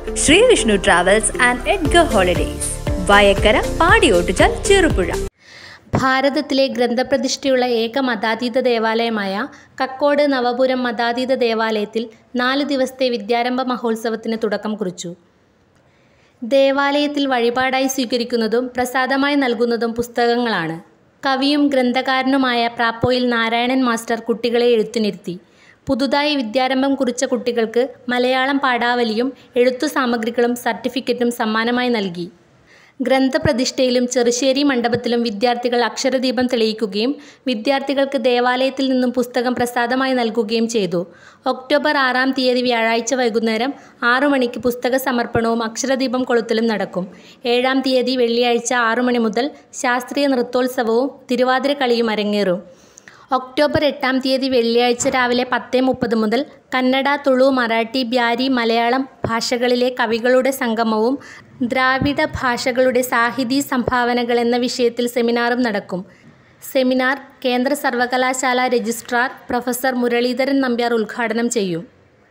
Shri Vishnu travels and Edgar holidays Vayakkara Padiyottuchal Cherupuzha ഭാരതത്തിലെ ഗ്രന്ഥപ്രതിഷ്ഠയുള്ള ഏക മതാതീത ദേവാലയമായ കക്കോട് നവപുരം മതാതീത ദേവാലയത്തിൽ നാല് ദിവസത്തെ വിദ്യാരംഭ മഹോത്സവത്തിന് തുടക്കം കുറിച്ചു ദേവാലയത്തിൽ വഴിപാടായി സ്വീകരിക്കുന്നതും പ്രസാദമായി നൽകുന്നതും പുസ്തകങ്ങളാണ് കവിയും ഗ്രന്ഥകാരനുമായ പ്രാപ്പോയിൽ നാരായണൻ മാസ്റ്റർ കുട്ടികളെ എഴുത്തിനിരുത്തി പുതുതായി വിദ്യാരംഭം കുറിച്ച കുട്ടികൾക്ക് മലയാളം പാഠാവലിയും എഴുത്തു സാമഗ്രികളും സർട്ടിഫിക്കറ്റും സമ്മാനമായി നൽകി ഗ്രന്ഥപ്രതിഷ്ഠയിലും ചെറുശ്ശേരി മണ്ഡപത്തിലും വിദ്യാർത്ഥികൾ അക്ഷരദീപം തെളിയിക്കുകയും വിദ്യാർത്ഥികൾക്ക് ദേവാലയത്തിൽ നിന്നും പുസ്തകം പ്രസാദമായി നൽകുകയും ചെയ്തു ഒക്ടോബർ ആറാം തീയതി വ്യാഴാഴ്ച വൈകുന്നേരം ആറു മണിക്ക് പുസ്തക സമർപ്പണവും അക്ഷരദീപം കൊളുത്തലും നടക്കും ഏഴാം തീയതി വെള്ളിയാഴ്ച ആറു മണി മുതൽ ശാസ്ത്രീയ നൃത്തോത്സവവും തിരുവാതിരക്കളിയും അരങ്ങേറും ഒക്ടോബർ എട്ടാം തീയതി വെള്ളിയാഴ്ച രാവിലെ പത്ത് മുപ്പത് മുതൽ കന്നഡ തുളു മറാഠി ബ്യാരി മലയാളം ഭാഷകളിലെ കവികളുടെ സംഗമവും ദ്രാവിഡ ഭാഷകളുടെ സാഹിതി സംഭാവനകൾ എന്ന വിഷയത്തിൽ സെമിനാറും നടക്കും സെമിനാർ കേന്ദ്ര സർവകലാശാല രജിസ്ട്രാർ പ്രൊഫസർ മുരളീധരൻ നമ്പ്യാർ ഉദ്ഘാടനം ചെയ്യും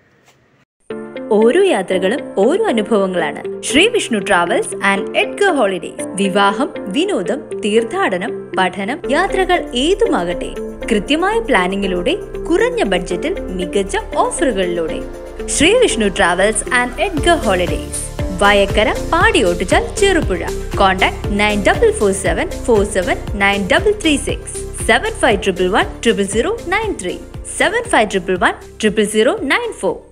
ഓരോ യാത്രകളും ഓരോ അനുഭവങ്ങളാണ് Shri Vishnu travels and Edgar holidays വിവാഹം വിനോദം തീർത്ഥാടനം പഠനം യാത്രകൾ ഏതുമാകട്ടെ കൃത്യമായ പ്ലാനിങ്ങിലൂടെ കുറഞ്ഞ ബഡ്ജറ്റിൽ മികച്ച ഓഫറുകളിലൂടെ Shri Vishnu travels and Edgar holidays Vayakkara Padiyottuchal Cherupuzha contact nine double four seven four seven nine double three six seven five triple one triple zero nine three seven five triple one triple zero nine four